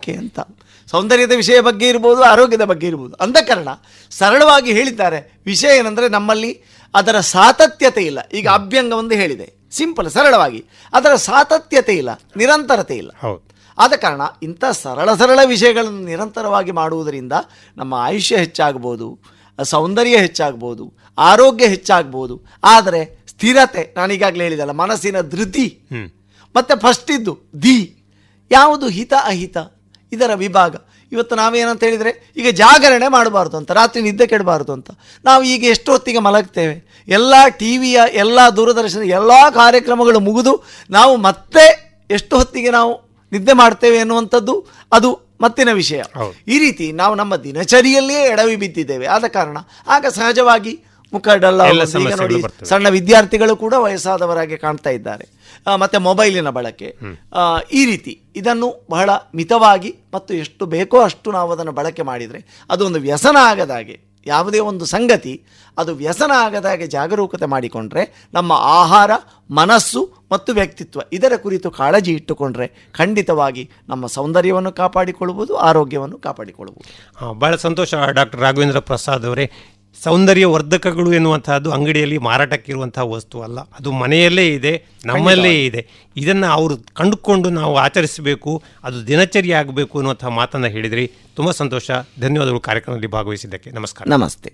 ಯಾಕೆ ಅಂತ ಸೌಂದರ್ಯದ ವಿಷಯ ಬಗ್ಗೆ ಇರ್ಬೋದು ಆರೋಗ್ಯದ ಬಗ್ಗೆ ಇರ್ಬೋದು ಅಂದ ಕಾರಣ ಸರಳವಾಗಿ ಹೇಳಿದ್ದಾರೆ ವಿಷಯ ಏನಂದರೆ ನಮ್ಮಲ್ಲಿ ಅದರ ಸಾತತ್ಯತೆ ಇಲ್ಲ ಈಗ ಅಭ್ಯಂಗ ಒಂದು ಹೇಳಿದೆ ಸಿಂಪಲ್ ಸರಳವಾಗಿ ಅದರ ಸಾತತ್ಯತೆ ಇಲ್ಲ ನಿರಂತರತೆ ಇಲ್ಲ ಹೌದು ಆದ ಕಾರಣ ಇಂಥ ಸರಳ ಸರಳ ವಿಷಯಗಳನ್ನು ನಿರಂತರವಾಗಿ ಮಾಡುವುದರಿಂದ ನಮ್ಮ ಆಯುಷ್ಯ ಹೆಚ್ಚಾಗ್ಬೋದು ಸೌಂದರ್ಯ ಹೆಚ್ಚಾಗ್ಬೋದು ಆರೋಗ್ಯ ಹೆಚ್ಚಾಗ್ಬೋದು ಆದರೆ ಸ್ಥಿರತೆ ನಾನೀಗಾಗಲೇ ಹೇಳಿದಲ್ಲ ಮನಸ್ಸಿನ ಧೃತಿ ಮತ್ತೆ ಫಸ್ಟ್ ಇದ್ದು ದಿ ಯಾವುದು ಹಿತ ಅಹಿತ ಇದರ ವಿಭಾಗ ಇವತ್ತು ನಾವೇನಂತ ಹೇಳಿದರೆ ಈಗ ಜಾಗರಣೆ ಮಾಡಬಾರ್ದು ಅಂತ ರಾತ್ರಿ ನಿದ್ದೆ ಕೆಡಬಾರ್ದು ಅಂತ ನಾವು ಈಗ ಎಷ್ಟು ಹೊತ್ತಿಗೆ ಮಲಗ್ತೇವೆ ಎಲ್ಲ ಟಿ ವಿಯ ಎಲ್ಲ ದೂರದರ್ಶನ ಎಲ್ಲ ಕಾರ್ಯಕ್ರಮಗಳು ಮುಗಿದು ನಾವು ಮತ್ತೆ ಎಷ್ಟು ಹೊತ್ತಿಗೆ ನಾವು ನಿದ್ದೆ ಮಾಡ್ತೇವೆ ಎನ್ನುವಂಥದ್ದು ಅದು ಮತ್ತಿನ ವಿಷಯ ಹೌದು. ಈ ರೀತಿ ನಾವು ನಮ್ಮ ದಿನಚರಿಯಲ್ಲಿಯೇ ಎಡವಿ ಬಿದ್ದಿದ್ದೇವೆ ಆದ ಕಾರಣ ಆಗ ಸಹಜವಾಗಿ ಮುಖ ಡಲ್ಲ ಎಲ್ಲ ಆಗೋದು. ಈಗ ನೋಡಿ ಸಮಸ್ಯೆಗಳು ಬರ್ತವೆ. ಸಣ್ಣ ವಿದ್ಯಾರ್ಥಿಗಳು ಕೂಡ ವಯಸ್ಸಾದವರಾಗಿ ಕಾಣ್ತಾ ಇದ್ದಾರೆ ಆ, ಮತ್ತೆ ಮೊಬೈಲಿನ ಬಳಕೆ ಆ, ಈ ರೀತಿ ಇದನ್ನು ಬಹಳ ಮಿತವಾಗಿ ಮತ್ತು ಎಷ್ಟು ಬೇಕೋ ಅಷ್ಟು ನಾವು ಅದನ್ನು ಬಳಕೆ ಮಾಡಿದರೆ ಅದು ಒಂದು ವ್ಯಸನ ಆಗದಾಗೆ ಯಾವುದೇ ಒಂದು ಸಂಗತಿ ಅದು ವ್ಯಸನ ಆಗದಾಗೆ ಜಾಗರೂಕತೆ ಮಾಡಿಕೊಂಡ್ರೆ ನಮ್ಮ ಆಹಾರ ಮನಸ್ಸು ಮತ್ತು ವ್ಯಕ್ತಿತ್ವ ಇದರ ಕುರಿತು ಕಾಳಜಿ ಇಟ್ಟುಕೊಂಡ್ರೆ ಖಂಡಿತವಾಗಿ ನಮ್ಮ ಸೌಂದರ್ಯವನ್ನು ಕಾಪಾಡಿಕೊಳ್ಳಬಹುದು ಆರೋಗ್ಯವನ್ನು ಕಾಪಾಡಿಕೊಳ್ಳಬಹುದು ಆ, ಬಹಳ ಸಂತೋಷ ಡಾಕ್ಟರ್ ರಾಘವೇಂದ್ರ ಪ್ರಸಾದ್ ಅವರೇ ಸೌಂದರ್ಯ ವರ್ಧಕಗಳು ಎನ್ನುವಂತಹದ್ದು ಅಂಗಡಿಯಲ್ಲಿ ಮಾರಾಟಕ್ಕಿರುವಂತಹ ವಸ್ತು ಅಲ್ಲ ಅದು ಮನೆಯಲ್ಲೇ ಇದೆ ನಮ್ಮಲ್ಲೇ ಇದೆ ಇದನ್ನು ಅವರು ಕಂಡುಕೊಂಡು ನಾವು ಆಚರಿಸಬೇಕು ಅದು ದಿನಚರಿ ಆಗಬೇಕು ಅನ್ನುವಂತಹ ಮಾತನ್ನು ಹೇಳಿದ್ರಿ ತುಂಬ ಸಂತೋಷ ಧನ್ಯವಾದಗಳು ಕಾರ್ಯಕ್ರಮದಲ್ಲಿ ಭಾಗವಹಿಸಿದ್ದಕ್ಕೆ ನಮಸ್ಕಾರ ನಮಸ್ತೆ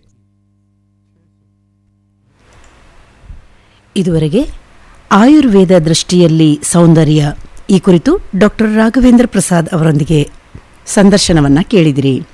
ಇದುವರೆಗೆ ಆಯುರ್ವೇದ ದೃಷ್ಟಿಯಲ್ಲಿ ಸೌಂದರ್ಯ ಈ ಕುರಿತು ಡಾಕ್ಟರ್ ರಾಘವೇಂದ್ರ ಪ್ರಸಾದ್ ಅವರೊಂದಿಗೆ ಸಂದರ್ಶನವನ್ನ ಕೇಳಿದಿರಿ